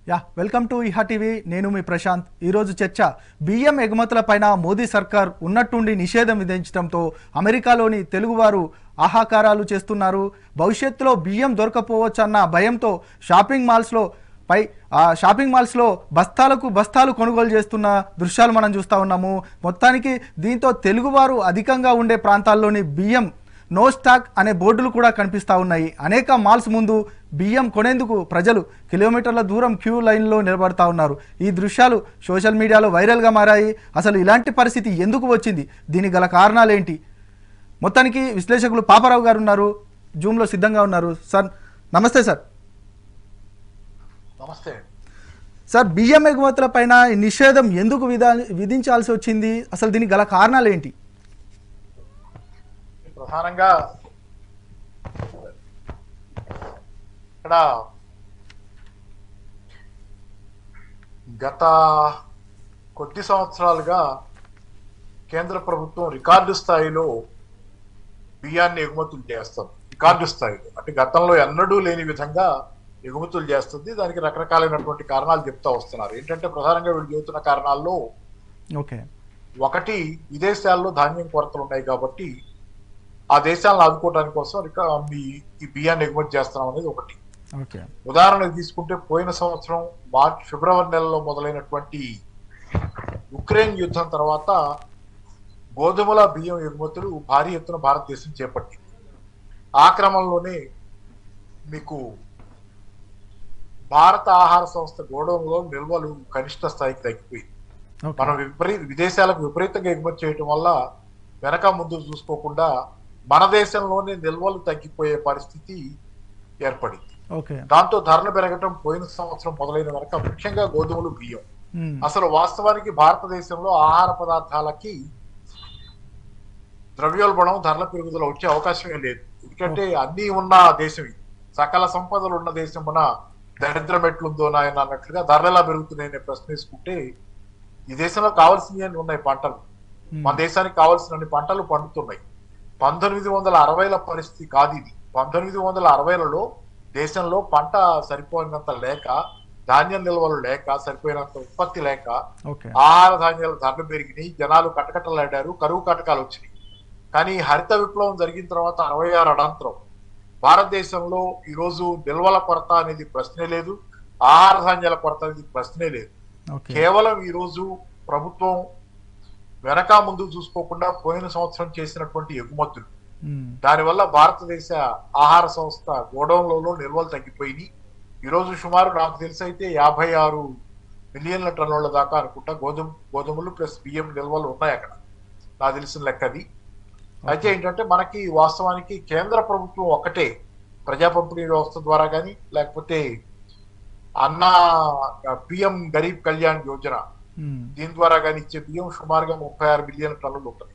Yeah welcome to Iha TV నేను మీ ప్రశాంత్ ఈరోజు చర్చ బియ్యం ఎగుమతులపైన మోదీ సర్కార్ ఉన్నట్టుండి నిషేధం విధించడంతో అమెరికాలోని తెలుగువారు ఆహాకారాలు చేస్తున్నారు భవిష్యత్తులో బియ్యం దొరకపోవచ్చన్న భయంతో షాపింగ్ మాల్స్లో పై ఆ షాపింగ్ మాల్స్లో బస్తాలకు బస్తాలు కొనుగోలు చేస్తున్న దృశ్యాలు మనం చూస్తూ ఉన్నాము మొత్తానికి దీంతో తెలుగువారు అధికంగా ఉండే ప్రాంతాల్లోని బియ్యం నో స్టాక్ అనే బోర్డులు కూడా కనిపిస్తూ ఉన్నాయి అనేక మాల్స్ ముందు బియ్యం కొనేందుకు ప్రజలు కిలోమీటర్ల దూరం క్యూ లైన్లో నిలబడతా ఉన్నారు ఈ దృశ్యాలు సోషల్ మీడియాలో వైరల్గా మారాయి అసలు ఇలాంటి పరిస్థితి ఎందుకు వచ్చింది దీనికి గల కారణాలు ఏంటి మొత్తానికి విశ్లేషకులు పాపారావు గారు ఉన్నారు జూమ్లో సిద్ధంగా ఉన్నారు సార్ నమస్తే సార్ నమస్తే సార్ బియ్యం ఎగుమతుల పైన ఈ నిషేధం ఎందుకు విధా విధించాల్సి వచ్చింది అసలు దీనికి గల కారణాలు ఏంటి ప్రధానంగా ఇక్కడ గత కొద్ది సంవత్సరాలుగా కేంద్ర ప్రభుత్వం రికార్డు స్థాయిలో బియ్యాన్ని ఎగుమతులు చేస్తుంది రికార్డు స్థాయిలో అంటే గతంలో ఎన్నడూ లేని విధంగా ఎగుమతులు చేస్తుంది దానికి రకరకాలైనటువంటి కారణాలు చెప్తా వస్తున్నారు ఏంటంటే ప్రధానంగా వీళ్ళు చెబుతున్న కారణాల్లో ఓకే ఒకటి విదేశాల్లో ధాన్యం కొరతలు ఉన్నాయి కాబట్టి ఆ దేశాలను ఆదుకోవడానికి కోసం రిక- ఈ- ఈ బియ్యాన్ని ఎగుమతి చేస్తున్నాం అనేది ఒకటి ఓకే ఉదాహరణకు తీసుకుంటే పోయిన సంవత్సరం మార్చ్ ఫిబ్రవరి నెలలో మొదలైనటువంటి ఉక్రెయిన్ యుద్ధం తర్వాత గోధుమల బియ్యం ఎగుమతులు భారీ ఎత్తున భారతదేశం చేపట్టింది ఆ క్రమంలోనే మీకు భారత ఆహార సంస్థ గోడౌన్లో నిల్వలు కనిష్ట స్థాయికి తగ్గిపోయింది ఓకే మనం విపరీత విదేశాలకు విపరీతంగా ఎగుమతి చేయటం వల్ల వెనక ముందు చూసుకోకుండా మన దేశంలోనే నిల్వలు తగ్గిపోయే పరిస్థితి ఏర్పడింది ఓకే దాంతో ధరలు పెరగటం పోయిన సంవత్సరం మొదలైన వరకు ముఖ్యంగా గోధుమలు బియ్యం మ్మ్. అసలు వాస్తవానికి భారతదేశంలో ఆహార పదార్థాలకి ద్రవ్యోల్బణం ధరల పెరుగుదల వచ్చే అవకాశమే లేదు ఎందుకంటే అన్ని ఉన్న దేశం ఇది సకల సంపదలు ఉన్న దేశమున దరిద్రం ఎట్లుందో నాయన అన్నట్లుగా ధరలు ఎలా పెరుగుతున్నాయనే ప్రశ్న వేసుకుంటే ఈ దేశంలో కావాల్సినవి ఉన్నాయి పంటలు మన దేశానికి కావాల్సిన పంటలు పండుతున్నాయి పంతొమ్మిది వందల అరవైల పరిస్థితి కాదు ఇది పంతొమ్మిది వందల అరవైలలో దేశంలో పంట సరిపోయినంత లేక ధాన్యం నిల్వలు లేక సరిపోయినంత ఉత్పత్తి లేక ఓకే ఆహార ధాన్యాల ధరలు పెరిగినాయి జనాలు కటకటలాడారు కరువు కటకాలు వచ్చినాయి కానీ హరిత విప్లవం జరిగిన తర్వాత అరవై ఆరు అనంతరం భారతదేశంలో ఈరోజు నిల్వల కొరత అనేది ప్రశ్నే లేదు ఆహార ధాన్యాల కొరత అనేది ప్రశ్నే లేదు ఓకే కేవలం ఈ రోజు ప్రభుత్వం వెనక ముందు చూసుకోకుండా పోయిన సంవత్సరం చేసినటువంటి ఎగుమతులు మ్మ్. దానివల్ల భారతదేశ ఆహార సంస్థ గోడౌన్లలో నిల్వలు తగ్గిపోయినాయి ఈ రోజు సుమారు నాకు తెలిసి అయితే యాభై ఆరు మిలియన్ల టన్నుల దాకా అనుకుంటా గోధుమ గోధుమలు ప్లస్ బియ్యం నిల్వలు ఉన్నాయి అక్కడ నాకు తెలిసిన లెక్కది అయితే ఏంటంటే మనకి వాస్తవానికి కేంద్ర ప్రభుత్వం ఒకటే ప్రజా పంపిణీ వ్యవస్థ ద్వారా కానీ లేకపోతే అన్న పిఎం గరీబ్ కళ్యాణ్ యోజన మ్మ్. దీని ద్వారా కానీ ఇచ్చే బియ్యం సుమారుగా ముప్పై ఆరు మిలియన్ టన్నులు ఉంటుంది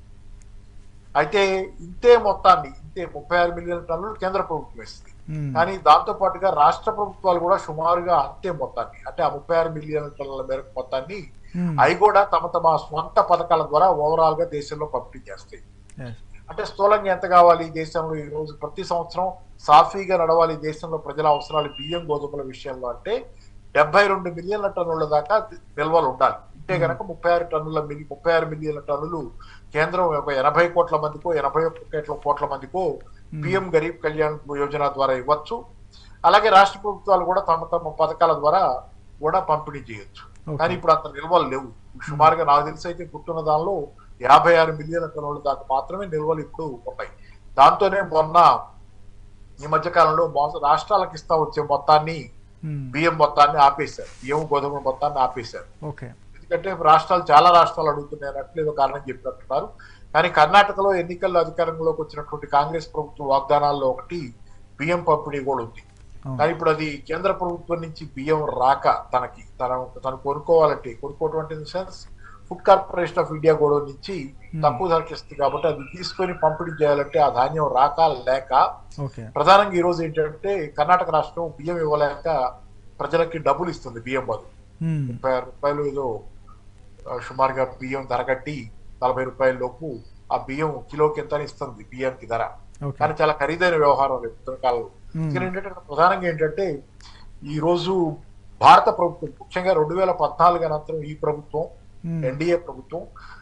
అయితే ఇంతే మొత్తాన్ని ఇంతే ముప్పై ఆరు మిలియన్ టన్నులు కేంద్ర ప్రభుత్వం ఇస్తుంది మ్మ్. కానీ దాంతో పాటుగా రాష్ట్ర ప్రభుత్వాలు కూడా సుమారుగా అంతే మొత్తాన్ని అంటే ఆ ముప్పై ఆరు మిలియన్ టన్నుల మేరకు మొత్తాన్ని మ్మ్. అవి కూడా తమ తమ స్వంత పథకాల ద్వారా ఓవరాల్ గా దేశంలో పంపిణీ చేస్తాయి Yes. అంటే స్థూలంగా ఎంత కావాలి ఈ దేశంలో ఈ రోజు ప్రతి సంవత్సరం సాఫీగా నడవాలి ఈ దేశంలో ప్రజల అవసరాలు బియ్యం గోధుమల విషయంలో అంటే డెబ్బై రెండు మిలియన్ల టన్నుల దాకా నిల్వలు ఉండాలి ఉంటే గనక ముప్పై ఆరు టన్నుల మిలి ముప్పై ఆరు మిలియన్ల టన్నులు కేంద్రం ఒక ఎనభై కోట్ల మందికో ఎనభై ఒక్క కోట్ల మందికో పిఎం గరీబ్ కళ్యాణ్ యోజన ద్వారా ఇవ్వచ్చు అలాగే రాష్ట్ర ప్రభుత్వాలు కూడా తమ తమ పథకాల ద్వారా కూడా పంపిణీ చేయొచ్చు ఓకే. కానీ ఇప్పుడు అంత నిల్వలు లేవు సుమారుగా నాకు తెలిసి అయితే పుట్టున్న దానిలో యాభై ఆరు మిలియన్ల టన్నుల దాకా మాత్రమే నిల్వలు ఇప్పుడు ఉన్నాయి దాంతోనే మొన్న ఈ మధ్య కాలంలో మోస రాష్ట్రాలకు ఇస్తా వచ్చే మొత్తాన్ని మ్మ్. బియ్యం మొత్తాన్ని ఆపేశారు బియ్యం గోధుమ మొత్తాన్ని ఆపేశారు ఓకే ఎందుకంటే రాష్ట్రాలు చాలా రాష్ట్రాలు అడుగుతున్నాయి అన్నట్లు ఏదో కారణం చెప్పినట్టున్నారు కానీ కర్ణాటకలో ఎన్నికల్లో అధికారంలోకి వచ్చినటువంటి కాంగ్రెస్ ప్రభుత్వ వాగ్దానాల్లో ఒకటి బియ్యం పంపిణీ కూడా ఉంది అవును. కానీ ఇప్పుడు అది కేంద్ర ప్రభుత్వం నుంచి బియ్యం రాక తనకి తన తను కొనుక్కోవాలంటే కొనుక్కోవడం అంటే సెన్స్ ఫుడ్ కార్పొరేషన్ ఆఫ్ ఇండియా కూడా నుంచి తక్కువ ధరకి ఇస్తుంది కాబట్టి అది తీసుకొని పంపిణీ చేయాలంటే ఆ ధాన్యం రాక లేక ఓకే ప్రధానంగా ఈ రోజు ఏంటంటే కర్ణాటక రాష్ట్రం బియ్యం ఇవ్వలేక ప్రజలకి డబ్బులు ఇస్తుంది బియ్యం బదులు మ్మ్. ముప్పై ఆరు రూపాయలు ఏదో ఆ, సుమారుగా బియ్యం ధర కట్టి నలభై రూపాయల లోపు ఆ బియ్యం కిలోకి ఎంత ఇస్తుంది బియ్యానికి ధర ఓకే కానీ చాలా ఖరీదైన వ్యవహారం రేపు ఉత్తర కాలంలో మ్మ్. ఇక్కడ ఏంటంటే ప్రధానంగా ఏంటంటే ఈ రోజు భారత ప్రభుత్వం ముఖ్యంగా రెండు వేల పద్నాలుగు అనంతరం ఈ ప్రభుత్వం మ్మ్. ఎన్డీఏ ప్రభుత్వం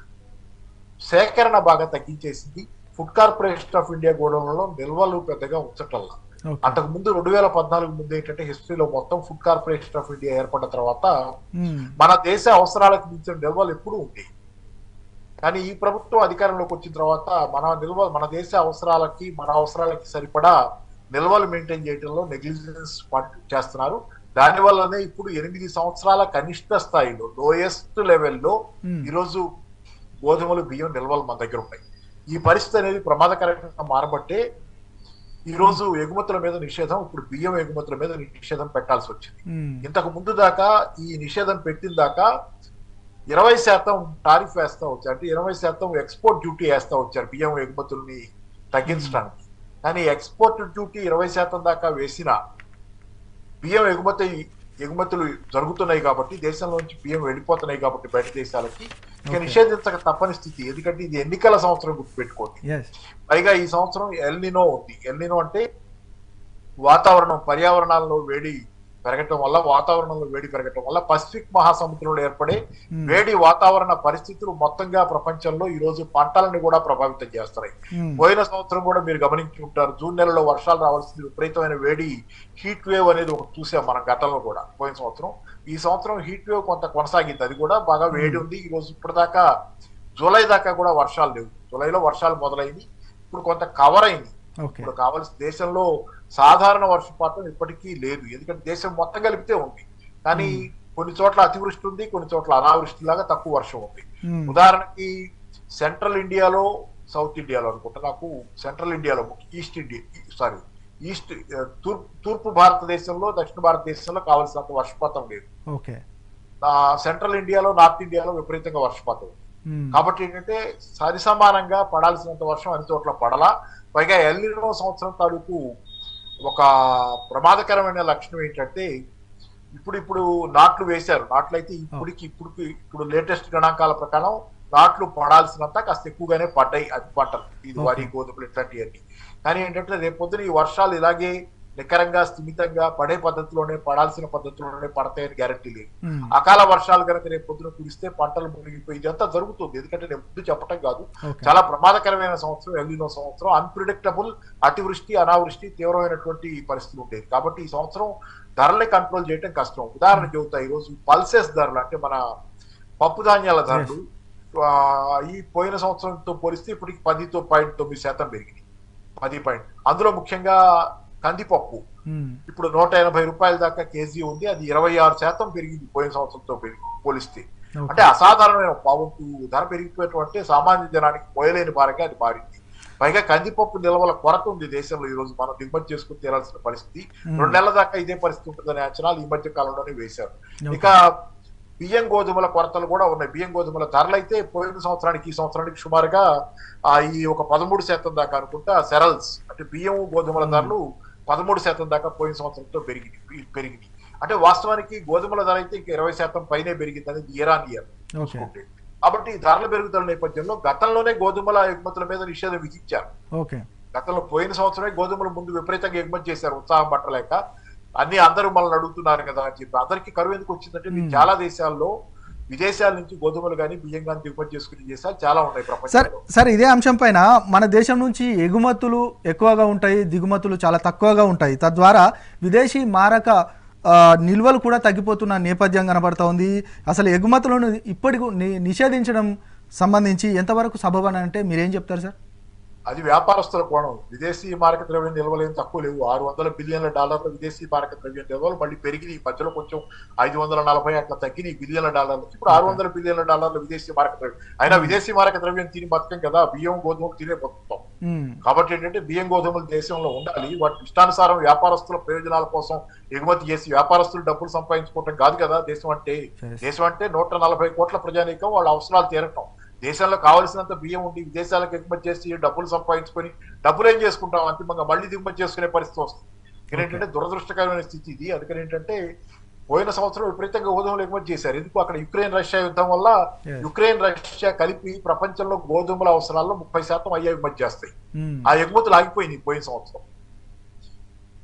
సేకరణ బాగా తగ్గించేసింది ఫుడ్ కార్పొరేషన్ ఆఫ్ ఇండియా గోడౌన్లలో నిల్వలు పెద్దగా ఉంచటల్లా ఓకే అంతకు ముందు రెండు వేల పద్నాలుగు ముందు ఏంటంటే హిస్టరీలో మొత్తం ఫుడ్ కార్పొరేషన్ ఆఫ్ ఇండియా ఏర్పడిన తర్వాత మ్మ్. మన దేశ అవసరాలకు మించిన నిల్వలు ఎప్పుడూ ఉంటాయి కానీ ఈ ప్రభుత్వం అధికారంలోకి వచ్చిన తర్వాత మన నిల్వ మన దేశ అవసరాలకి మన అవసరాలకి సరిపడా నిల్వలు మెయింటైన్ చేయడంలో నెగ్లిజెన్స్ చేస్తున్నారు దానివల్లనే ఇప్పుడు ఎనిమిది సంవత్సరాల కనిష్ట స్థాయిలో లోయెస్ట్ లెవెల్లో మ్మ్. ఈరోజు గోధుమలు బియ్యం నిల్వలు మన దగ్గర ఉన్నాయి ఈ పరిస్థితి అనేది ప్రమాదకరంగా మారబట్టే ఈ రోజు ఎగుమతుల మీద నిషేధం ఇప్పుడు బియ్యం ఎగుమతుల మీద నిషేధం పెట్టాల్సి వచ్చింది మ్మ్. ఇంతకు ముందు దాకా ఈ నిషేధం పెట్టిన దాకా ఇరవై శాతం టారిఫ్ వేస్తా వచ్చారు అంటే ఇరవై శాతం ఎక్స్పోర్ట్ డ్యూటీ వేస్తా వచ్చారు బియ్యం ఎగుమతుల్ని తగ్గించడానికి కానీ ఎక్స్పోర్ట్ డ్యూటీ ఇరవై శాతం దాకా వేసిన బియ్యం ఎగుమతి ఎగుమతులు జరుగుతున్నాయి కాబట్టి దేశంలోంచి బియ్యం వెళ్ళిపోతున్నాయి కాబట్టి బయట దేశాలకి ఇక Okay. నిషేధించక తప్పని స్థితి ఎందుకంటే ఇది ఎన్నికల సంవత్సరం గుర్తుపెట్టుకోండి ఎస్ పైగా ఈ సంవత్సరం ఎల్నినో ఉంది ఎల్నినో అంటే వాతావరణం పర్యావరణాల్లో వేడి పెరగటం వల్ల వాతావరణంలో వేడి పెరగటం వల్ల పసిఫిక్ మహాసముద్రంలో ఏర్పడే మ్మ్. వేడి వాతావరణ పరిస్థితులు మొత్తంగా ప్రపంచంలో ఈ రోజు పంటలను కూడా ప్రభావితం చేస్తున్నాయి మ్మ్. పోయిన సంవత్సరం కూడా మీరు గమనించి ఉంటారు జూన్ నెలలో వర్షాలు రావాల్సింది విపరీతమైన వేడి హీట్ వేవ్ అనేది ఒకటి చూసాం మనం గతంలో కూడా పోయిన సంవత్సరం ఈ సంవత్సరం హీట్ వేవ్ కొంత కొనసాగింది అది కూడా బాగా వేడి ఉంది ఈ రోజు ఇప్పటిదాకా జూలై దాకా కూడా వర్షాలు లేవు జూలైలో వర్షాలు మొదలైంది ఇప్పుడు కొంత కవర్ అయింది ఓకే ఇప్పుడు కావాల్సిన దేశంలో సాధారణ వర్షపాతం ఇప్పటికీ లేదు ఎందుకంటే దేశం మొత్తం కలిపితే ఉంది కానీ కొన్ని చోట్ల అతివృష్టి ఉంది కొన్ని చోట్ల అనావృష్టి లాగా తక్కువ వర్షం ఉంది మ్మ్. ఉదాహరణకి సెంట్రల్ ఇండియాలో సౌత్ ఇండియాలో అనుకుంటా నాకు సెంట్రల్ ఇండియాలో ఈస్ట్ ఇండియా సారీ ఈస్ట్ ఆ, తూర్పు తూర్పు భారతదేశంలో దక్షిణ భారతదేశంలో కావాల్సినంత వర్షపాతం లేదు ఓకే ఆ, సెంట్రల్ ఇండియాలో నార్త్ ఇండియాలో విపరీతంగా వర్షపాతం ఉంది మ్మ్. కాబట్టి ఏంటంటే సరిసమానంగా పడాల్సినంత వర్షం అన్ని చోట్ల పడలా పైగా ఎల్నినో సంవత్సరం తాలూకు ఒక ప్రమాదకరమైన లక్షణం ఏంటంటే ఇప్పుడు ఇప్పుడు నాట్లు వేశారు నాట్లు అయితే ఇప్పటికి ఇప్పుడు ఇప్పుడు లేటెస్ట్ గణాంకాల ప్రకారం నాట్లు పడాల్సినంత కాస్త ఎక్కువగానే పడ్డాయి అది పంటలు ఇది వరి గోధుమలు ఇట్లాంటివన్నీ కానీ ఏంటంటే రేపొద్దున ఈ వర్షాలు ఇలాగే నికరంగా స్థిమితంగా పడే పద్ధతిలోనే పడాల్సిన పద్ధతిలోనే పడతాయని గ్యారంటీ లేదు మ్మ్. అకాల వర్షాలు కనుక రేపు పొద్దున కురిస్తే పంటలు మునిగిపోయి ఇదంతా జరుగుతుంది ఎందుకంటే నేను ముందు చెప్పటం కాదు ఓకే చాలా ప్రమాదకరమైన సంవత్సరం ఎల్లినో సంవత్సరం అన్ప్రిడిక్టబుల్ అతివృష్టి అనావృష్టి తీవ్రమైనటువంటి పరిస్థితులు ఉండేది కాబట్టి ఈ సంవత్సరం ధరల్ని కంట్రోల్ చేయడం కష్టం ఉదాహరణ చెబుతా ఈ రోజు పల్సెస్ ధరలు అంటే మన పప్పు ధాన్యాల ధరలు ఆ, ఈ పోయిన సంవత్సరంతో పోలిస్తే ఇప్పటికి పదితో పాయింట్ తొమ్మిది శాతం పెరిగినాయి పది పాయింట్ అందులో ముఖ్యంగా కందిపప్పు మ్మ్. ఇప్పుడు నూట ఎనభై రూపాయల దాకా కేజీ ఉంది అది ఇరవై ఆరు శాతం పెరిగింది పోయిన సంవత్సరంతో పెరిగి పోలిస్తే ఓకే అంటే అసాధారణమైన పావంతు ధర పెరిగిపోయటం అంటే సామాన్య జనానికి పోయలేని భారంగా అది మారింది పైగా కందిపప్పు నిల్వల కొరత ఉంది దేశంలో ఈ రోజు మనం దిగుమతి చేసుకుని తీరాల్సిన పరిస్థితి మ్మ్. రెండు నెలల దాకా ఇదే పరిస్థితి ఉంటుందనే అంచనాలు ఈ మధ్య కాలంలోనే వేశారు ఓకే. ఇక బియ్యం గోధుమల కొరతలు కూడా ఉన్నాయి బియ్యం గోధుమల ధరలు అయితే పోయిన సంవత్సరానికి ఈ సంవత్సరానికి సుమారుగా ఆ, ఈ ఒక పదమూడు శాతం దాకా అనుకుంటా సెరల్స్ అంటే బియ్యం గోధుమల ధరలు పదమూడు శాతం దాకా పోయిన సంవత్సరంతో పెరిగి పెరిగింది అంటే వాస్తవానికి గోధుమల ధర అయితే ఇంకా ఇరవై శాతం పైనే పెరిగింది అనేది ఇయర్ ఆన్ ఇయర్ ఓకే చూసుకుంటే కాబట్టి ఈ ధరల పెరుగుదల నేపథ్యంలో గతంలోనే గోధుమల ఎగుమతుల మీద నిషేధం విధించారు ఓకే గతంలో పోయిన సంవత్సరమే గోధుమలు ముందు విపరీతంగా ఎగుమతి చేశారు ఉత్సాహం పట్టలేక అన్ని అందరూ మనల్ని అడుగుతున్నారు కదా అని చెప్పి అందరికి కరువు ఎందుకు వచ్చిందంటే మీకు Hmm. చాలా దేశాల్లో విదేశాల నుంచి గోధుమలు కానీ బియ్యం కానీ దిగుమతి చేసుకునే దేశాలు చాలా ఉన్నాయి సార్ ప్రపంచంలో సార్ ఇదే అంశం పైన మన దేశం నుంచి ఎగుమతులు ఎక్కువగా ఉంటాయి దిగుమతులు చాలా తక్కువగా ఉంటాయి తద్వారా విదేశీ మారక ఆ, నిల్వలు కూడా తగ్గిపోతున్న నేపథ్యం కనబడతా ఉంది అసలు ఎగుమతులను ఇప్పటికి ని- నిషేధించడం సంబంధించి ఎంతవరకు సబబని అంటే మీరేం చెప్తారు సార్ అది వ్యాపారస్తుల కోణం విదేశీ మారక ద్రవ్యం నిల్వలేం తక్కువ లేవు ఆరు వందల బిలియన్ల డాలర్ల విదేశీ మారక ద్రవ్యం నిల్వలు మళ్ళీ పెరిగినాయి ఈ మధ్యలో కొంచెం ఐదు వందల నలభై అట్లా తగ్గినాయి బిలియన్ల డాలర్లు ఇప్పుడు ఆరు వందల బిలియన్ల డాలర్ల విదేశీ మారక ద్రవ్యం అయినా విదేశీ మారక ద్రవ్యం తిని బతకం కదా బియ్యం గోధుమలు తినే బతుకుతాం ఉమ్, కాబట్టి ఏంటంటే బియ్యం గోధుమలు దేశంలో ఉండాలి వాటి ఇష్టానుసారం వ్యాపారస్తుల ప్రయోజనాల కోసం ఎగుమతి చేసి వ్యాపారస్తులు డబ్బులు సంపాదించుకోవటం కాదు కదా దేశం అంటే Yes. దేశం అంటే నూట నలభై కోట్ల ప్రజానీకం వాళ్ళ అవసరాలు తీరటం దేశంలో కావలసినంత బియ్యం ఉండి విదేశాలకు ఎగుమతి చేసి డబ్బులు సంపాదించుకొని డబ్బులు ఏం చేసుకుంటాం అంతిమంగా మళ్ళీ దిగుమతి చేసుకునే పరిస్థితి వస్తుంది ఇక్కడ ఏంటంటే దురదృష్టకరమైన స్థితి ఇది అందుకని ఏంటంటే పోయిన సంవత్సరం విపరీతంగా గోధుమలు ఎగుమతి చేశారు ఎందుకు అక్కడ యుక్రెయిన్ రష్యా యుద్ధం వల్ల Yes. యుక్రెయిన్ రష్యా కలిపి ప్రపంచంలో గోధుమల అవసరాల్లో ముప్పై శాతం అయ్యే ఎగుమతి చేస్తాయి ఉమ్, ఆ ఎగుమతులు ఆగిపోయింది పోయిన సంవత్సరం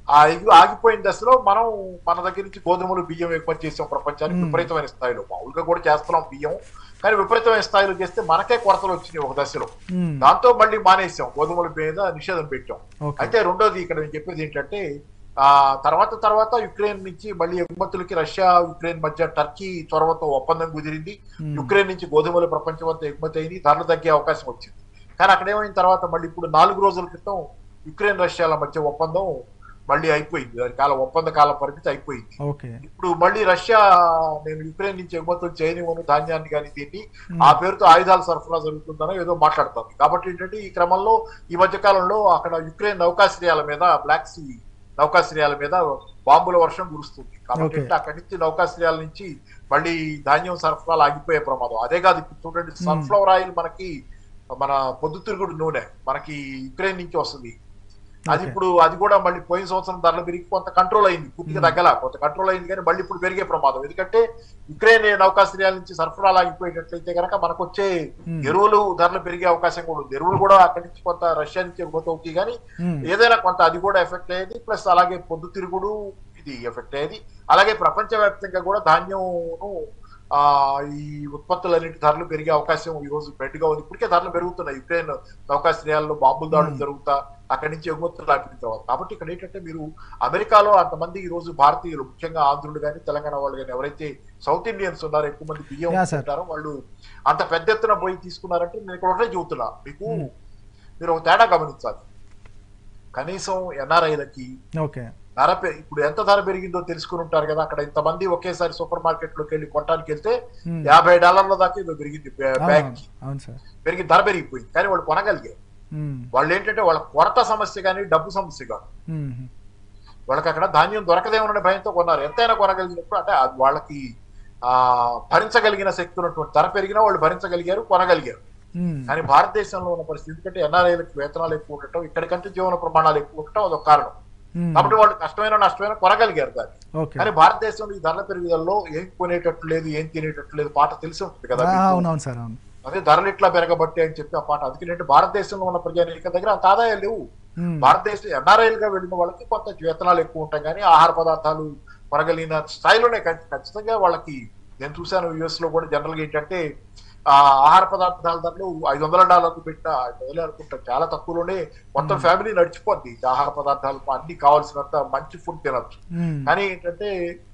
ఆ ఎగు- ఆగిపోయిన దశలో మనం మన దగ్గర నుంచి గోధుమలు బియ్యం ఎగుమతి చేసాం ప్రపంచానికి Hmm. విపరీతమైన స్థాయిలో మామూలుగా కూడా చేస్తున్నాం బియ్యం కానీ విపరీతమైన స్థాయిలో చేస్తే మనకే కొరతలు వచ్చినాయి ఒక దశలో ఉమ్, దాంతో మళ్ళీ మానేసాం గోధుమల మీద నిషేధం పెట్టాం ఓకే అయితే రెండోది ఇక్కడ నేను చెప్పేది ఏంటంటే ఆ తర్వాత తర్వాత యుక్రెయిన్ నుంచి మళ్ళీ ఎగుమతులకి రష్యా యుక్రెయిన్ మధ్య టర్కీ చొరవతో ఒప్పందం కుదిరింది ఉమ్, యుక్రెయిన్ నుంచి గోధుమలు ప్రపంచం అంతా ఎగుమతి అయింది ధరలు తగ్గే అవకాశం వచ్చింది కానీ అక్కడ ఏమైన తర్వాత మళ్ళీ ఇప్పుడు నాలుగు రోజుల క్రితం యుక్రెయిన్ రష్యాల మధ్య ఒప్పందం మళ్ళీ అయిపోయింది దాని కాలం ఒప్పంద కాల పరిమితి అయిపోయింది ఓకే ఇప్పుడు మళ్ళీ రష్యా నేను యుక్రెయిన్ నుంచి ఎగుమతులు చేయనివ్వను ధాన్యాన్ని కానీ దీన్ని ఉమ్, ఆ పేరుతో ఆయుధాల సరఫరా జరుగుతుందనో ఏదో మాట్లాడుతుంది కాబట్టి ఏంటంటే ఈ క్రమంలో ఈ మధ్య కాలంలో అక్కడ యుక్రెయిన్ నౌకాశ్రయాల మీద బ్లాక్ సీ నౌకాశ్రయాల మీద బాంబుల వర్షం కురుస్తుంది కాబట్టి Okay. ఏంటంటే అక్కడి నుంచి నౌకాశ్రయాల నుంచి మళ్ళీ ధాన్యం సరఫరాలు ఆగిపోయే ప్రమాదం అదే కాదు ఇప్పుడు చూడండి సన్ఫ్లవర్ ఆయిల్ మనకి మన పొద్దుతిరుగుడు నూనె మనకి యుక్రెయిన్ నుంచి వస్తుంది అది Okay. ఇప్పుడు అది కూడా మళ్ళీ పోయిన సంవత్సరం ధరలు పెరిగి కొంత కంట్రోల్ అయింది పూర్తిగా Hmm. తగ్గల కొంత కంట్రోల్ అయింది కానీ మళ్ళీ ఇప్పుడు పెరిగే ప్రమాదం ఎందుకంటే యుక్రెయిన్ నౌకాశ్రయాల నుంచి సరఫరాలు ఆగిపోయేటట్లయితే కనుక మనకు వచ్చే Hmm. ఎరువులు ధరలు పెరిగే అవకాశం కూడా ఉంది ఎరువులు కూడా అక్కడి నుంచి కొంత రష్యా నుంచి ఎగుమతి అవుతాయి కానీ ఉమ్, ఏదైనా కొంత అది కూడా ఎఫెక్ట్ అయ్యేది ప్లస్ అలాగే పొద్దుతిరుగుడు ఇది ఎఫెక్ట్ అయ్యేది అలాగే ప్రపంచవ్యాప్తంగా కూడా ధాన్యంను ఆ ఈ ఉత్పత్తులన్నిటి ధరలు పెరిగే అవకాశం ఈ రోజు బెడ్గా ఉంది ఇప్పటికే ధరలు పెరుగుతున్నాయి యుక్రెయిన్ నౌకాశ్రయాల్లో బాంబుల దాడులు Hmm. జరుగుతా అక్కడి నుంచి ఎగుమతులు ఆపిన తర్వాత కాబట్టి ఇక్కడ ఏంటంటే మీరు అమెరికాలో అంతమంది ఈ రోజు భారతీయులు ముఖ్యంగా ఆంధ్రులు కానీ తెలంగాణ వాళ్ళు కానీ ఎవరైతే సౌత్ ఇండియన్స్ ఉన్నారో ఎక్కువ మంది బియ్యం Yeah, sir. ఉంటారో వాళ్ళు అంత పెద్ద ఎత్తున పోయి తీసుకున్నారంటే నేను ఇక్కడ ఒకటే చెబుతున్నా మీకు Hmm. మీరు ఒక తేడా గమనించాలి కనీసం ఎన్ఆర్ఐలకి ఓకే ధర పె- ఇప్పుడు ఎంత ధర పెరిగిందో తెలుసుకుని ఉంటారు కదా అక్కడ ఇంతమంది ఒకేసారి సూపర్ మార్కెట్ లోకి వెళ్ళి కొట్టడానికి వెళ్తే ఉమ్, యాభై డాలర్ల దాకా ఏదో పెరిగింది బ్యా- అవును, బ్యాగ్ అవును, కి అవును సార్ పెరిగి ధర పెరిగిపోయింది కానీ వాళ్ళు కొనగలిగారు ఉమ్, వాళ్ళు ఏంటంటే వాళ్ళ కొరత సమస్య కానీ డబ్బు సమస్య కాదు ఉమ్, వాళ్ళకి అక్కడ ధాన్యం దొరకదేమోననే భయంతో కొన్నారు ఎంతైనా కొనగలిగినప్పుడు అంటే అది వాళ్ళకి ఆ భరించగలిగిన శక్తి ఉన్నటువంటి ధర పెరిగినా వాళ్ళు భరించగలిగారు కొనగలిగారు ఉమ్, కానీ భారతదేశంలో ఉన్న పరిస్థితి ఎందుకంటే ఎన్ఆర్ఐలకు వేతనాలు ఎక్కువ ఉండటం ఇక్కడికంటే జీవన ప్రమాణాలు ఎక్కువ ఉండటం అదొక కారణం ఉమ్, కాబట్టి వాళ్ళు కష్టమైన నష్టమైన కొనగలిగారు దాన్ని ఓకే కానీ భారతదేశంలో ఈ ధరల పెరుగుదలలో ఏం కొనేటట్టు లేదు ఏం తినేటట్టు లేదు పాట తెలిసి ఉంటుంది కదా ఆ, మీకు. అవునవును సార్ అవును అదే ధరలు ఇట్లా పెరగబట్టే అని చెప్పి ఆ పాట అందుకంటే భారతదేశంలో ఉన్న ప్రజానీక దగ్గర అంత ఆదాయాలు లేవు ఉమ్, భారతదేశం ఎన్ఆర్ఐల్ గా వెళ్ళిన వాళ్ళకి కొంత వేతనాలు ఎక్కువ ఉంటాయి కానీ ఆహార పదార్థాలు కొనగలిగిన స్థాయిలోనే ఖచ్చి- ఖచ్చితంగా వాళ్ళకి నేను చూశాను యుఎస్ లో కూడా జనరల్ గా ఏంటంటే ఆ ఆహార పదార్థాల ధరలు ఐదు వందల డాలర్లు పెట్టిన ఐదు వందలు అనుకుంటా చాలా తక్కువలోనే మొత్తం Hmm. ఫ్యామిలీ నడిచిపోద్ది ఈ ఆహార పదార్థాలు అన్ని కావాల్సినంత మంచి ఫుడ్ తినొచ్చు ఉమ్, కానీ ఏంటంటే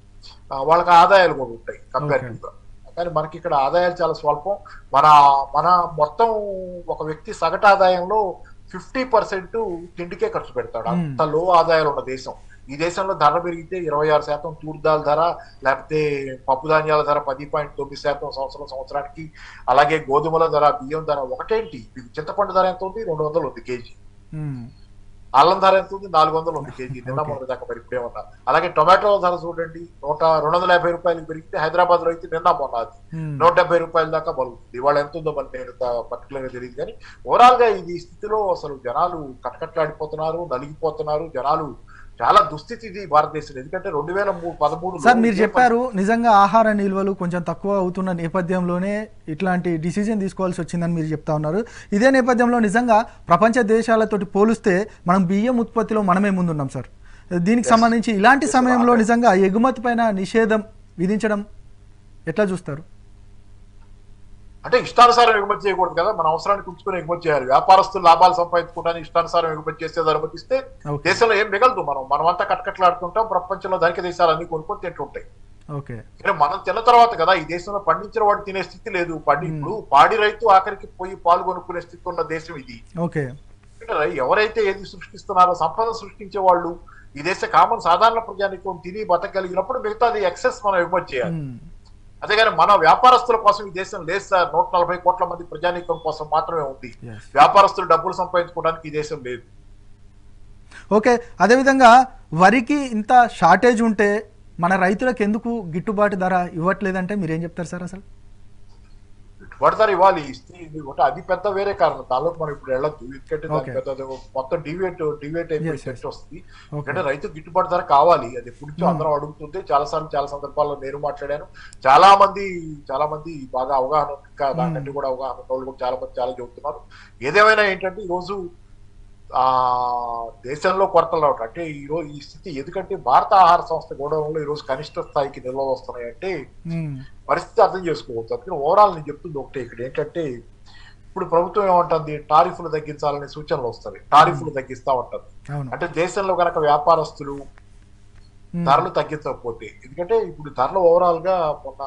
ఆ, వాళ్ళకి ఆదాయాలు కూడా ఉంటాయి కంపారిటివ్ గా కానీ మనకి ఇక్కడ ఆదాయాలు చాలా స్వల్పం మన మన మొత్తం ఒక వ్యక్తి సగటు ఆదాయంలో ఫిఫ్టీ పర్సెంట్ తిండికే ఖర్చు పెడతాడు Hmm. అంత లో ఆదాయాలు ఉన్న దేశం ఈ దేశంలో ధర పెరిగితే ఇరవై ఆరు శాతం తూర్దాల ధర లేకపోతే పప్పు ధాన్యాల ధర పది పాయింట్ తొమ్మిది శాతం సంవత్సరం సంవత్సరానికి అలాగే గోధుమల ధర బియ్యం ధర ఒకటేంటి మీకు చింతపండు ధర ఎంత ఉంది రెండు వందలు ఉంది కేజీ ఉమ్, అల్లం ధర ఎంత ఉంది నాలుగు వందలు ఉంది కేజీ నిన్న Okay. మొన్న దాకా మరి ఇప్పుడే ఉన్నా అలాగే టొమాటో ధర చూడండి నూట రెండు వందల యాభై రూపాయలు పెరిగితే హైదరాబాద్ లో అయితే నిన్న మొన్న అది ఉమ్, నూట డెబ్బై రూపాయల దాకా బలుగుతుంది ఇవాళ ఎంత ఉందో మరి నేను పర్టికులర్ గా తెలియదు కానీ ఓవరాల్ గా ఇది స్థితిలో అసలు జనాలు కటకట్లాడిపోతున్నారు నలిగిపోతున్నారు జనాలు చాలా దుస్థితి ఇది భారతదేశం ఎందుకంటే రెండు వేల మూడు పదమూడు సార్ మీరు చెప్పారు నిజంగా ఆహార నిల్వలు కొంచెం తక్కువ అవుతున్న నేపథ్యంలోనే ఇట్లాంటి డిసిజన్ తీసుకోవాల్సి వచ్చిందని మీరు చెప్తా ఉన్నారు ఇదే నేపథ్యంలో నిజంగా ప్రపంచ దేశాలతోటి పోలిస్తే మనం బియ్యం ఉత్పత్తిలో మనమే ముందున్నాం సార్ దీనికి Yes. సంబంధించి ఇలాంటి Yes, సమయంలో sir. నిజంగా ఎగుమతి పైన నిషేధం విధించడం ఎట్లా చూస్తారు అంటే ఇష్టానుసారం ఎగుమతి చేయకూడదు కదా మన అవసరానికి ఉంచుకొని ఎగుమతి చేయాలి వ్యాపారస్తులు లాభాలు సంపాదించుకోవడానికి ఇష్టానుసారం ఎగుమతి చేసేది అనుమతిస్తే ఓకే దేశంలో ఏం మిగలదు మనం మనమంతా కటకట్లాడుతుంటాం ప్రపంచంలో ధనిక దేశాలు అన్ని కొనుక్కొని తింటుంటాయి ఓకే కానీ మనం తిన్న తర్వాత కదా ఈ దేశంలో పండించిన వాడు తినే స్థితి లేదు పండి Hmm. ఇప్పుడు పాడి రైతు ఆఖరికి పోయి పాలు కొనుక్కునే స్థితి ఉన్న దేశం ఇది ఓకే అంటే రై- ఎవరైతే ఏది సృష్టిస్తున్నారో సంపద సృష్టించే వాళ్ళు ఈ దేశ కామన్ సాధారణ ప్రజానికం తిని బతకగలిగినప్పుడు మిగతాది ఎక్సెస్ మనం ఎగుమతి చేయాలి ఉమ్, అంతేగాని మన వ్యాపారస్తుల కోసం ఈ దేశం లేదు సార్ నూట నలభై కోట్ల మంది ప్రజానీకం కోసం మాత్రమే ఉంది yes. వ్యాపారస్తులు డబ్బులు సంపాదించుకోవడానికి ఈ దేశం లేదు ఓకే అదేవిధంగా వరికి ఇంత షార్టేజ్ ఉంటే మన రైతులకు ఎందుకు గిట్టుబాటు ధర ఇవ్వట్లేదంటే మీరేం చెప్తారు సార్ అసలు పడతారు ఇవ్వాలి ఇస్తే ఇది ఒకటి అది పెద్ద వేరే కారణం దానిలోకి మనం ఇప్పుడు వెళ్ళొద్దు ఎందుకంటే దాని Okay. పెద్ద అది మొత్తం డివేట్ డివేట్ అయిపోయి Yes, yes. చర్చ వస్తుంది ఓకే ఎందుకంటే రైతు గిట్టుబాటు ధర కావాలి అది ఎప్పటి నుంచో Hmm. అందరం అడుగుతుంది చాలా సార్లు చాలా సందర్భాల్లో నేను మాట్లాడాను చాలా మంది చాలా మంది బాగా అవగాహన ఉంది. ఇంకా దానికంటే కూడా అవగాహన ఉన్న వాళ్ళు కూడా చాలా మంది చాలా చెబుతున్నారు ఏదేమైనా ఏంటంటే ఈ రోజు ఆ దేశంలో కొరతలు రావటం అంటే ఈ రోజు ఈ స్థితి ఎందుకంటే భారత ఆహార సంస్థ గోడౌన్లో ఈ రోజు కనిష్ట స్థాయికి నిల్వలు వస్తున్నాయి అంటే ఉమ్, పరిస్థితి పరిస్థితి అర్థం చేసుకోవచ్చు అందుకని ఓవరాల్ నేను చెప్తుంది ఒకటే ఇక్కడ ఏంటంటే ఇప్పుడు ప్రభుత్వం ఏమంటుంది టారిఫ్లు తగ్గించాలనే సూచనలు వస్తాయి టారిఫ్లు తగ్గిస్తా ఉంటది అవును అంటే దేశంలో కనుక వ్యాపారస్తులు ఉమ్, ధరలు తగ్గించకపోతే ఎందుకంటే ఇప్పుడు ధరలు ఓవరాల్ గా మొన్న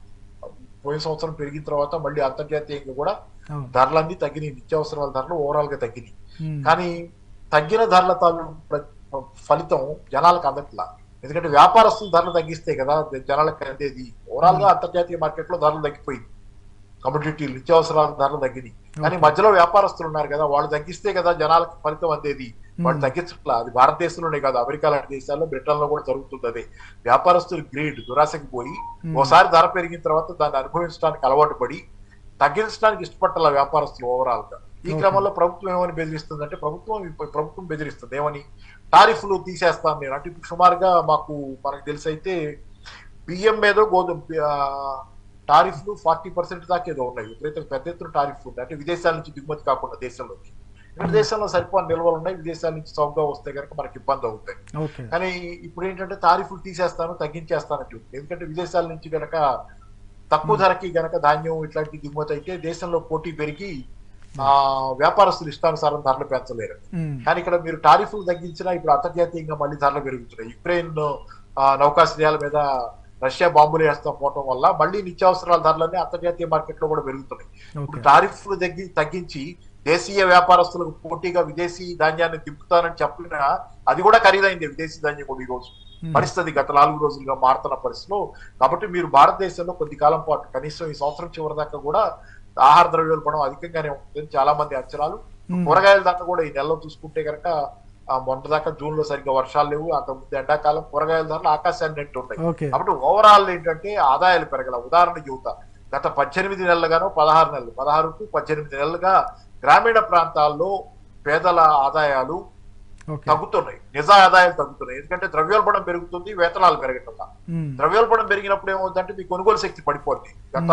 పోయిన సంవత్సరం పెరిగిన తర్వాత మళ్ళీ అంతర్జాతీయంగా కూడా అవును ధరలన్నీ తగ్గినాయి నిత్యావసరాల ధరలు ఓవరాల్ గా తగ్గినాయి ఉమ్, కానీ తగ్గిన ధరల తాలూ ప్ర- ఫలితం జనాలకు అందట్లా ఎందుకంటే వ్యాపారస్తులు ధరలు తగ్గిస్తే కదా జనాలకు అందేది ఓవరాల్ గా అంతర్జాతీయ మార్కెట్ లో ధరలు తగ్గిపోయింది కమోడిటీలు నిత్యావసరాల ధరలు తగ్గినాయి కానీ మధ్యలో వ్యాపారస్తులు ఉన్నారు కదా వాళ్ళు తగ్గిస్తే కదా జనాలకు ఫలితం అందేది వాళ్ళు Hmm. తగ్గించట్లా అది భారతదేశంలోనే కాదు అమెరికా లాంటి దేశాల్లో బ్రిటన్ లో కూడా జరుగుతుంది అదే వ్యాపారస్తులు గ్రీడ్ దురాశకి పోయి Hmm. ఓసారి ధర పెరిగిన తర్వాత దాన్ని అనుభవించడానికి అలవాటు పడి తగ్గించడానికి ఇష్టపట్టాల వ్యాపారస్తులు ఓవరాల్ గా ఈ Okay. క్రమంలో ప్రభుత్వం ఏమని బెదిరిస్తుంది అంటే ప్రభుత్వం ఇప్పుడు ప్రభుత్వం బెదిరిస్తుంది ఏమని టారిఫ్లు తీసేస్తాను నేను అంటే ఇప్పుడు సుమారుగా మాకు మనకు తెలిసి అయితే బియ్యం మీద గోధుమ ఆ, టారిఫ్లు ఫార్టీ పర్సెంట్ దాకా ఏదో ఉన్నాయి విపరీతంగా పెద్ద ఎత్తున టారిఫ్ ఉంది అంటే విదేశాల నుంచి దిగుమతి కాకుండా దేశంలోకి ఇక్కడ దేశంలో సరిపోని నిల్వలు ఉన్నాయి విదేశాల నుంచి చౌకగా వస్తే కనుక మనకి ఇబ్బంది అవుతాయి ఓకే కానీ ఇప్పుడు ఏంటంటే తారీఫులు తీసేస్తాను తగ్గించేస్తానని చెప్తుంది ఎందుకంటే విదేశాల నుంచి గనక తక్కువ ధరకి గనక ధాన్యం ఇట్లాంటి దిగుమతి అయితే దేశంలో పోటీ పెరిగి ఆ వ్యాపారస్తులు ఇష్టానుసారం ధరలు పెంచలేరు ఉమ్, కానీ ఇక్కడ మీరు టారిఫ్లు తగ్గించినా ఇప్పుడు అంతర్జాతీయంగా మళ్ళీ ధరలు పెరుగుతున్నాయి యుక్రెయిన్ ఆ, నౌకాశ్రయాల మీద రష్యా బాంబులు వేస్తా పోవటం వల్ల మళ్ళీ నిత్యావసరాల ధరలన్నీ అంతర్జాతీయ మార్కెట్ లో కూడా పెరుగుతున్నాయి ఇప్పుడు ఓకే టారిఫ్లు తగ్గి తగ్గించి దేశీయ వ్యాపారస్తులకు పోటీగా విదేశీ ధాన్యాన్ని దింపుతానని చెప్పిన అది కూడా ఖరీదైంది విదేశీ ధాన్యం కూడా ఈ రోజు ఉమ్, పరిస్థితి గత నాలుగు రోజులుగా మారుతున్న పరిస్థితిలో కాబట్టి మీరు భారతదేశంలో కొద్ది కాలం పాటు కనీసం ఈ సంవత్సరం చివరి దాకా కూడా ఆహార ద్రవ్యోల్బణం అధికంగానే ఉంటుందని చాలా మంది అంచనాలు ఉమ్, కూరగాయల దాకా కూడా ఈ నెలలో చూసుకుంటే కనుక మొన్న దాకా జూన్ లో సరిగ్గా వర్షాలు లేవు అంత ముందు ఎండాకాలం కూరగాయల ధరలు ఆకాశాన్ని నెట్టు ఉన్నాయి ఓకే కాబట్టి ఓవరాల్ ఏంటంటే ఆదాయాలు పెరగల ఉదాహరణ చెబుతా గత పద్దెనిమిది నెలలుగానో పదహారు నెలలు పదహారు టు పద్దెనిమిది నెలలుగా గ్రామీణ ప్రాంతాల్లో పేదల ఆదాయాలు ఓకే తగ్గుతున్నాయి నిజ ఆదాయాలు తగ్గుతున్నాయి ఎందుకంటే ద్రవ్యోల్బణం పెరుగుతుంది వేతనాలు పెరగటం ఉమ్, ద్రవ్యోల్బణం పెరిగినప్పుడు ఏమవుతుందంటే మీ కొనుగోలు శక్తి పడిపోద్ది గత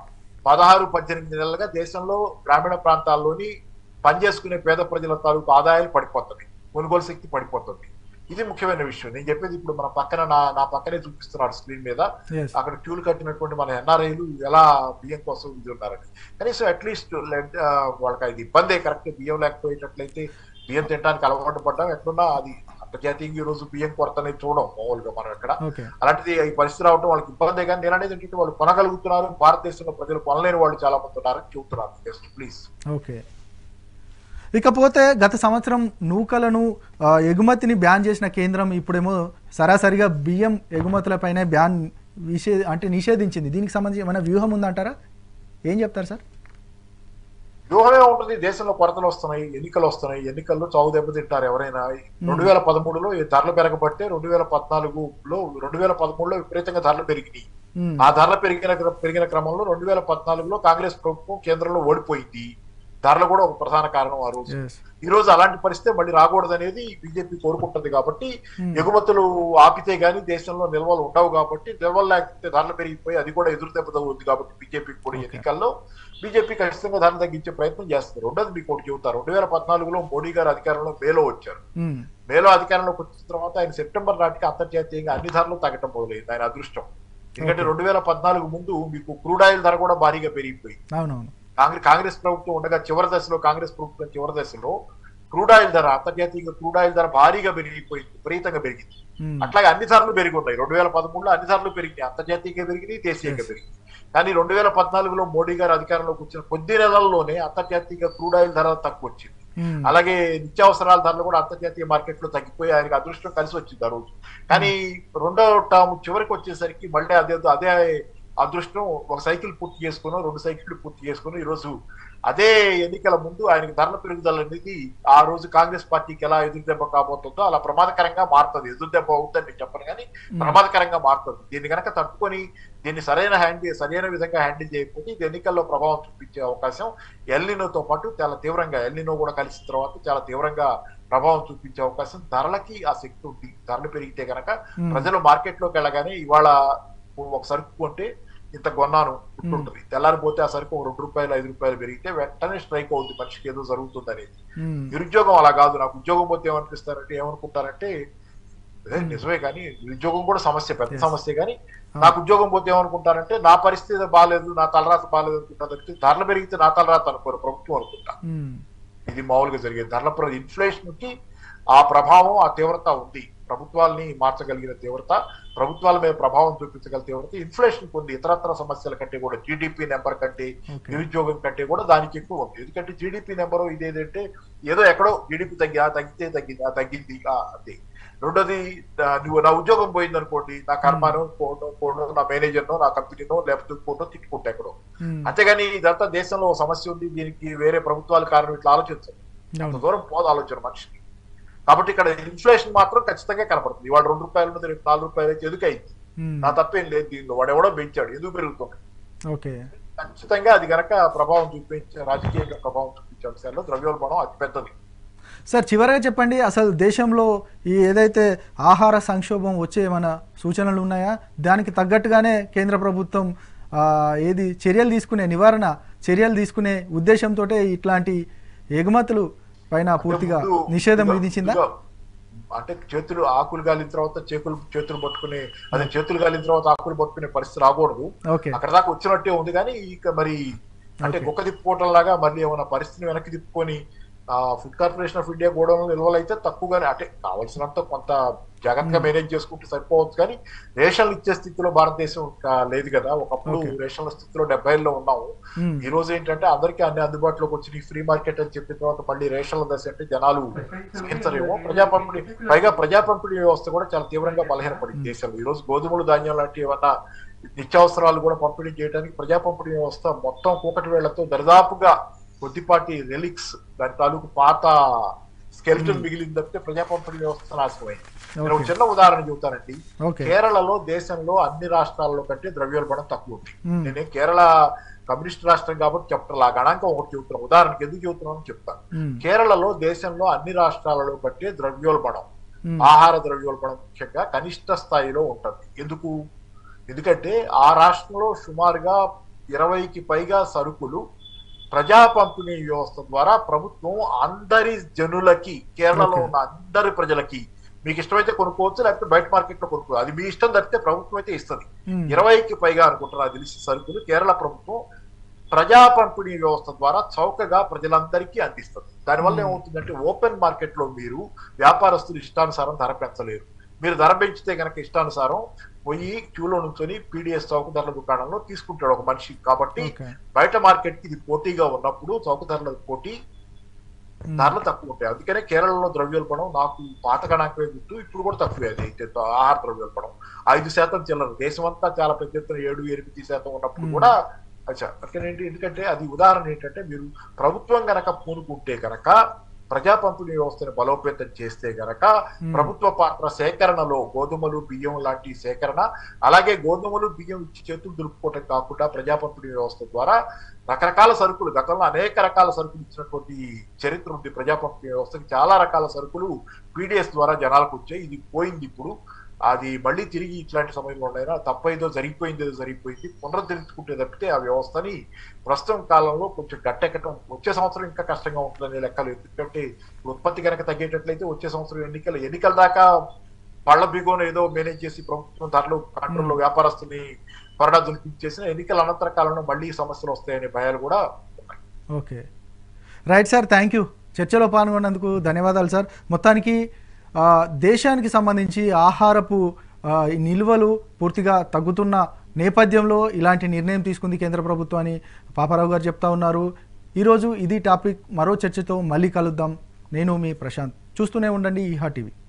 పదహారు పద్దెనిమిది నెలలుగా దేశంలో గ్రామీణ ప్రాంతాల్లోని పనిచేసుకునే పేద ప్రజల తాలూకు ఆదాయాలు పడిపోతుంది కొనుగోలు శక్తి పడిపోతుంది ఇది ముఖ్యమైన విషయం నేను చెప్పేది ఇప్పుడు మన పక్కన నా నా పక్కనే చూపిస్తున్నాడు స్క్రీన్ మీద yes, అక్కడ క్యూలు కట్టినటువంటి మన ఎన్ఆర్ఐలు ఎలా బియ్యం కోసం ఇది ఉన్నారని కనీసం అట్లీస్ట్ వాళ్ళకి అది ఇబ్బందే కరెక్ట్ బియ్యం లేకపోయేటట్లయితే బియ్యం తినడానికి అలవాటు పడ్డాం ఎట్లున్నా అది అంతర్జాతీయంగా ఈ రోజు బియ్యం కొరత అనేది చూడం మామూలుగా మనం ఎక్కడ ఓకే అలాంటిది ఈ పరిస్థితి రావడం వాళ్ళకి ఇబ్బందే కానీ నేను అనేది ఏంటంటే వాళ్ళు కొనగలుగుతున్నారు భారతదేశంలో ప్రజలు కొనలేని వాళ్ళు చాలా మంది ఉన్నారని చెబుతున్నారు జస్ట్ ప్లీజ్ ఓకే ఇకపోతే గత సంవత్సరం నూకలను ఆ, ఎగుమతిని బ్యాన్ చేసిన కేంద్రం ఇప్పుడేమో సరాసరిగా బియ్యం ఎగుమతులపైనే బ్యాన్ విషే అంటే నిషేధించింది దీనికి సంబంధించి ఏమైనా వ్యూహం ఉందంటారా ఏం చెప్తారు సార్ వ్యూహమే ఉంటుంది దేశంలో కొరతలు వస్తున్నాయి ఎన్నికలు వస్తున్నాయి ఎన్నికల్లో చావు దెబ్బతింటారు ఎవరైనా రెండు వేల పదమూడులో ఈ ధరలు పెరగబట్టే రెండు వేల పద్నాలుగులో రెండు వేల పదమూడులో విపరీతంగా ధరలు పెరిగినాయి ఉమ్, ఆ ధరలు పెరిగిన పెరిగిన క్రమంలో రెండు వేల పద్నాలుగులో కాంగ్రెస్ ప్రభుత్వం కేంద్రంలో ఓడిపోయింది ధరలు కూడా ఒక ప్రధాన కారణం ఆ రోజు yes, ఈ రోజు అలాంటి పరిస్థితి మళ్ళీ రాకూడదు అనేది బీజేపీ కోరుకుంటుంది కాబట్టి Hmm. ఎగుమతులు ఆపితే గానీ దేశంలో నిల్వలు ఉండవు కాబట్టి నిల్వలు లేకపోతే ధరలు పెరిగిపోయి అది కూడా ఎదురు దెబ్బ తగ్గుతుంది కాబట్టి బీజేపీ కూడా Okay. ఎన్నికల్లో బీజేపీ ఖచ్చితంగా ధరలు తగ్గించే ప్రయత్నం చేస్తారు రెండోది మీకు ఒకటి చెబుతారు రెండు వేల పద్నాలుగులో మోడీ గారు అధికారంలో మేలో వచ్చారు ఉమ్, మేలో అధికారంలోకి వచ్చిన తర్వాత ఆయన సెప్టెంబర్ నాటికి అంతర్జాతీయంగా అన్ని ధరలు తగ్గటం మొదలైంది ఆయన అదృష్టం ఎందుకంటే Okay. రెండు వేల పద్నాలుగు ముందు మీకు క్రూడ్ ఆయిల్ ధర కూడా భారీగా పెరిగిపోయింది అవునవును కాంగ్రెస్ కాంగ్రెస్ ప్రభుత్వం ఉండగా చివరి దశలో కాంగ్రెస్ ప్రభుత్వం చివరి దశలో క్రూడ్ ఆయిల్ ధర అంతర్జాతీయంగా క్రూడ్ ఆయిల్ ధర భారీగా పెరిగిపోయింది విపరీతంగా పెరిగింది ఉమ్, అట్లాగే అన్ని ధరలు పెరిగి ఉన్నాయి రెండు వేల పదమూడులో అన్ని ధరలు పెరిగినాయి అంతర్జాతీయంగా పెరిగినాయి దేశీయంగా Yes. పెరిగింది కానీ రెండు వేల పద్నాలుగులో మోడీ గారు అధికారంలోకి వచ్చిన కొద్ది నెలల్లోనే అంతర్జాతీయంగా క్రూడ్ ఆయిల్ ధర తక్కువ వచ్చింది ఉమ్, అలాగే నిత్యావసరాల ధరలు కూడా అంతర్జాతీయ మార్కెట్ లో తగ్గిపోయి ఆయనకి అదృష్టం కలిసి వచ్చింది ఆ రోజు కానీ రెండో టర్మ్ చివరికి వచ్చేసరికి మళ్ళీ అదే అదే అదృష్టం ఒక సైకిల్ పూర్తి చేసుకుని రెండు సైకిల్ పూర్తి చేసుకుని ఈ రోజు అదే ఎన్నికల ముందు ఆయనకి ధరల పెరుగుదల అనేది ఆ రోజు కాంగ్రెస్ పార్టీకి ఎలా ఎదురు దెబ్బ కాబోతుందో అలా ప్రమాదకరంగా మారుతుంది ఎదురు దెబ్బ అవుతుందని నేను చెప్పను కానీ ప్రమాదకరంగా మారుతుంది దీన్ని కనుక తట్టుకొని దీన్ని సరైన హ్యాండిల్ సరైన విధంగా హ్యాండిల్ చేయకపోతే ఇది ఎన్నికల్లో ప్రభావం చూపించే అవకాశం ఎల్నినోతో పాటు చాలా తీవ్రంగా ఎల్నినో కూడా కలిసిన తర్వాత చాలా తీవ్రంగా ప్రభావం చూపించే అవకాశం ధరలకి ఆ శక్తి ఉంది ధరలు పెరిగితే గనక ఉమ్, ప్రజలు మార్కెట్ లోకి వెళ్ళగానే ఇవాళ ఒక సరుకు కొంటే ఇంత కొన్నాను ఉంటుంది తెల్లారిపోతే ఆ సరుకు ఒక రెండు రూపాయలు ఐదు రూపాయలు పెరిగితే వెంటనే స్ట్రైక్ అవుతుంది మనిషికి ఏదో జరుగుతుంది అనేది ఉమ్, నిరుద్యోగం అలా కాదు నాకు ఉద్యోగం పోతే ఏమనిపిస్తారంటే ఏమనుకుంటారంటే అదే నిజమే కానీ నిరుద్యోగం కూడా సమస్య పెద్ద Yes. సమస్య కానీ నాకు ఉద్యోగం పోతే ఏమనుకుంటారంటే నా పరిస్థితి బాగాలేదు నా తలరాత బాగాలేదు అనుకుంటా తప్పితే ధరలు పెరిగితే నా తలరాత అనుకోరు ప్రభుత్వం అనుకుంటా ఉమ్, ఇది మామూలుగా జరిగేది ధరల ఇన్ఫ్లేషన్ కి ఆ ప్రభావం ఆ తీవ్రత ఉంది ప్రభుత్వాల్ని మార్చగలిగిన తీవ్రత ప్రభుత్వాల మీద ప్రభావం చూపించగల తీవ్రత ఇన్ఫ్లేషన్ ఉంది ఇతరత్ర సమస్యల కంటే కూడా జీడిపి నెంబర్ కంటే ఓకే నిరుద్యోగం కంటే కూడా దానికి ఎక్కువ ఉంది ఎందుకంటే జీడిపి నెంబర్ ఇదేంటంటే ఏదో ఎక్కడో జీడిపి తగ్గి ఆ తగ్గితే తగ్గింది ఆ తగ్గింది ఆ అంతే రెండోది ఆ, నువ్వు నా ఉద్యోగం పోయింది అనుకోండి నా కర్మాను పోను పోను నా మేనేజర్నో నా కంపెనీనో లేకపోతే పోనో తిట్టుకుంటా ఎక్కడో ఉమ్, అంతేగాని ఇదంతా దేశంలో ఓ సమస్య ఉంది దీనికి వేరే ప్రభుత్వాల కారణం ఇట్లా ఆలోచించరు అంత అవును దూరం పోదు ఆలోచన మనిషికి కాబట్టి ఇక్కడ ఇన్ఫ్లేషన్ మాత్రం ఖచ్చితంగా కనపడుతుంది ఇవాళ రెండు రూపాయలు ఉన్నది రేపు నాలుగు రూపాయలు అయితే ఎందుకు అయింది ఉమ్, నా తప్పేం లేదు దీనిలో వాడు ఎవడో పెంచాడు ఎందుకు పెరుగుతుంది ఓకే ఖచ్చితంగా అది గనక ప్రభావం చూపించే రాజకీయంగా ప్రభావం చూపించే అంశాల్లో ద్రవ్యోల్బణం అతి పెద్దది సార్ చివరగా చెప్పండి అసలు దేశంలో ఈ ఏదైతే ఆహార సంక్షోభం వచ్చే ఏమైనా సూచనలు ఉన్నాయా దానికి తగ్గట్టుగానే కేంద్ర ప్రభుత్వం ఆ, ఏది చర్యలు తీసుకునే నివారణ చర్యలు తీసుకునే ఉద్దేశంతో ఇట్లాంటి ఎగుమతులు పైన పూర్తిగా ముందు- నిషేధం ముందుగా- విధించిందా ముందుగా అంటే చేతులు ఆకులు గాలిన తర్వాత చేతులు చేతులు పట్టుకునే అదే చేతులు గాలిన తర్వాత ఆకులు పట్టుకునే పరిస్థితి రాకూడదు ఓకే అక్కడ దాకా వచ్చినట్టే ఉంది కానీ ఇక మరి అంటే Okay. కుక్క తిప్పుకోవటం లాగా మళ్ళీ ఏమైనా పరిస్థితిని వెనక్కి తిప్పుకొని Food Corporation of India godown నిల్వలు అయితే తక్కువగానే అంటే కావాల్సినంత కొంత జాగ్రత్తగా మేనేజ్ చేసుకుంటే సరిపోవచ్చు కానీ రేషన్లు ఇచ్చే స్థితిలో భారతదేశం ఇంకా లేదు కదా ఒకప్పుడు Okay. రేషన్ల స్థితిలో డెబ్బైలో ఉన్నాము ఉమ్, ఈ రోజు ఏంటంటే అందరికీ అన్ని అందుబాటులోకి వచ్చి ఫ్రీ మార్కెట్ అని చెప్పిన తర్వాత మళ్ళీ రేషన్ల దశ అంటే జనాలు సహించరేమో ప్రజా పంపిణీ పైగా ప్రజా పంపిణీ వ్యవస్థ కూడా చాలా తీవ్రంగా బలహీనపడింది దేశంలో ఈ రోజు గోధుమలు ధాన్యం లాంటి ఏమన్నా నిత్యావసరాలు కూడా పంపిణీ చేయడానికి ప్రజా పంపిణీ వ్యవస్థ మొత్తం కూకటి వేళ్లతో దరిదాపుగా కొద్దిపాటి రెలిక్స్ దాని తాలూకు పాత స్కెల్టన్ మిగిలింది తప్పితే ప్రజా పంపిణీ వ్యవస్థ నాశనమైంది నేను ఒక ఓకే చిన్న ఉదాహరణ చెబుతానండి ఓకే కేరళలో దేశంలో అన్ని రాష్ట్రాల్లో కంటే ద్రవ్యోల్బణం తక్కువ ఉంది ఉమ్, నేనే కేరళ కమ్యూనిస్ట్ రాష్ట్రం కాబట్టి చెప్తాను ఆ గణాంకం ఒకటి చెబుతున్నాను ఉదాహరణకి ఎందుకు చెబుతున్నాను చెప్తాను ఉమ్, కేరళలో దేశంలో అన్ని రాష్ట్రాలలో కంటే ద్రవ్యోల్బణం ఉమ్, ఆహార ద్రవ్యోల్బణం ముఖ్యంగా కనిష్ట స్థాయిలో ఉంటుంది ఎందుకు ఎందుకంటే ఆ రాష్ట్రంలో సుమారుగా ఇరవైకి పైగా సరుకులు ప్రజా పంపిణీ వ్యవస్థ ద్వారా ప్రభుత్వం అందరి జనులకి కేరళలో Okay. ఉన్న అందరి ప్రజలకి మీకు ఇష్టమైతే కొనుక్కోవచ్చు లేకపోతే బయట మార్కెట్ లో కొనుక్కోవచ్చు అది మీ ఇష్టం తప్పితే ప్రభుత్వం అయితే ఇస్తుంది ఉమ్, ఇరవైకి పైగా అనుకుంటున్నా తెలిసి సరుకులు కేరళ ప్రభుత్వం ప్రజా పంపిణీ వ్యవస్థ ద్వారా చౌకగా ప్రజలందరికీ అందిస్తుంది దానివల్ల Hmm. ఏమవుతుందంటే ఓపెన్ మార్కెట్ లో మీరు వ్యాపారస్తులు ఇష్టానుసారం ధర పెంచలేరు మీరు ధర పెంచితే కనుక ఇష్టానుసారం పోయి క్యూలో నుంచొని పీడిఎస్ చౌక ధరల దుకాణంలో తీసుకుంటాడు ఒక మనిషి కాబట్టి ఓకే బయట మార్కెట్ కి ఇది పోటీగా ఉన్నప్పుడు చౌక ధరల పోటీ ఉమ్, ధరలు తక్కువ ఉంటాయి అందుకనే కేరళలో ద్రవ్యోల్బణం నాకు పాత గణాంకమే గుర్తు ఇప్పుడు కూడా తక్కువే అది అయితే ఆహార ద్రవ్యోల్బణం ఐదు శాతం చిల్లర దేశమంతా చాలా పెద్ద ఎత్తున ఏడు ఎనిమిది శాతం ఉన్నప్పుడు Hmm. కూడా అచ్చా అక్కడేంటి ఎందుకంటే అది ఉదాహరణ ఏంటంటే మీరు ప్రభుత్వం గనక పూనుకుంటే గనక ప్రజా పంపిణీ వ్యవస్థను బలోపేతం చేస్తే గనక Hmm. ప్రభుత్వ పాత్ర సేకరణలో గోధుమలు బియ్యం లాంటి సేకరణ అలాగే గోధుమలు బియ్యం ఇచ్చి చేతులు దులుపుకోవటం కాకుండా ప్రజా పంపిణీ వ్యవస్థ ద్వారా రకరకాల సరుకులు గతంలో అనేక రకాల సరుకులు ఇచ్చినటువంటి చరిత్ర ఉంది ప్రజా పంపిణీ వ్యవస్థకి చాలా రకాల సరుకులు పీడిఎస్ ద్వారా జనాలకు వచ్చాయి ఇది పోయింది ఇప్పుడు అది మళ్ళీ తిరిగి ఇట్లాంటి సమయంలో ఉన్నాయినా తప్పేదో జరిగిపోయింది ఏదో జరిగిపోయింది పునరుద్ధరించుకుంటే తప్పితే ఆ వ్యవస్థని ప్రస్తుతం కాలంలో కొంచెం గట్టెక్కటం వచ్చే సంవత్సరం ఇంకా కష్టంగా ఉంటుందనే లెక్కలు ఎందుకంటే ఉత్పత్తి కనుక తగ్గేటట్లయితే వచ్చే సంవత్సరం ఎన్నికలు ఎన్నికల దాకా పళ్ళ బిగోను ఏదో మేనేజ్ చేసి ప్రభుత్వం ధరలు కంట్రోల్లో వ్యాపారస్తుని కొరడా దులిపించేసిన ఎన్నికల అనంతర కాలంలో మళ్ళీ సమస్యలు వస్తాయనే భయాలు కూడా ఉన్నాయి okay right sir thank you చర్చలో పాల్గొన్నందుకు ధన్యవాదాలు సార్ మొత్తానికి ఆ, దేశానికి సంబంధించి ఆహారపు ఆ, ఈ నిల్వలు పూర్తిగా తగ్గుతున్న నేపథ్యంలో ఇలాంటి నిర్ణయం తీసుకుంది కేంద్ర ప్రభుత్వం అని పాపారావు గారు చెప్తా ఉన్నారు ఈరోజు ఇది టాపిక్ మరో చర్చతో మళ్ళీ కలుద్దాం నేను మీ ప్రశాంత్ చూస్తూనే ఉండండి ఈహా టీవీ